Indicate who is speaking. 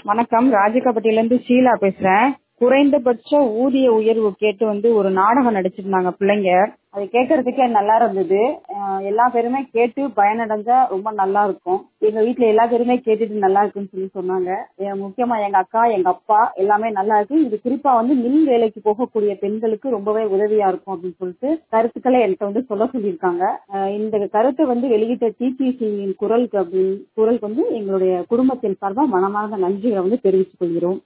Speaker 1: வணக்கம் ராஜகாப்பட்டியிலேருந்து ஷீலா பேசுறேன் குறைந்தபட்ச ஊதிய உயர்வு கேட்டு வந்து ஒரு நாடகம் நடிச்சிருந்தாங்க பிள்ளைங்க அது கேட்கறதுக்கே நல்லா இருந்தது அஹ் எல்லா பேருமே கேட்டு பயனடைஞ்சா ரொம்ப நல்லா இருக்கும் எங்க வீட்ல எல்லா பேருமே கேட்டுட்டு நல்லா இருக்குன்னு சொல்லி சொன்னாங்க எ- முக்கியமா எங்க அக்கா எங்க அப்பா எல்லாமே நல்லா இருக்கு இது குறிப்பா வந்து மின் வேலைக்கு போகக்கூடிய பெண்களுக்கு ரொம்பவே உதவியா இருக்கும் அப்படின்னு சொல்லிட்டு கருத்துக்களை என்கிட்ட வந்து சொல்ல சொல்லியிருக்காங்க அஹ் இந்த கருத்தை வந்து வெளியிட்ட டிபிசியின் குரலுக்கு அப்படின்னு குரலுக்கு வந்து எங்களுடைய குடும்பத்தின் சார்பா மனமார்ந்த நன்றிகளை வந்து தெரிவித்துக் கொள்கிறோம்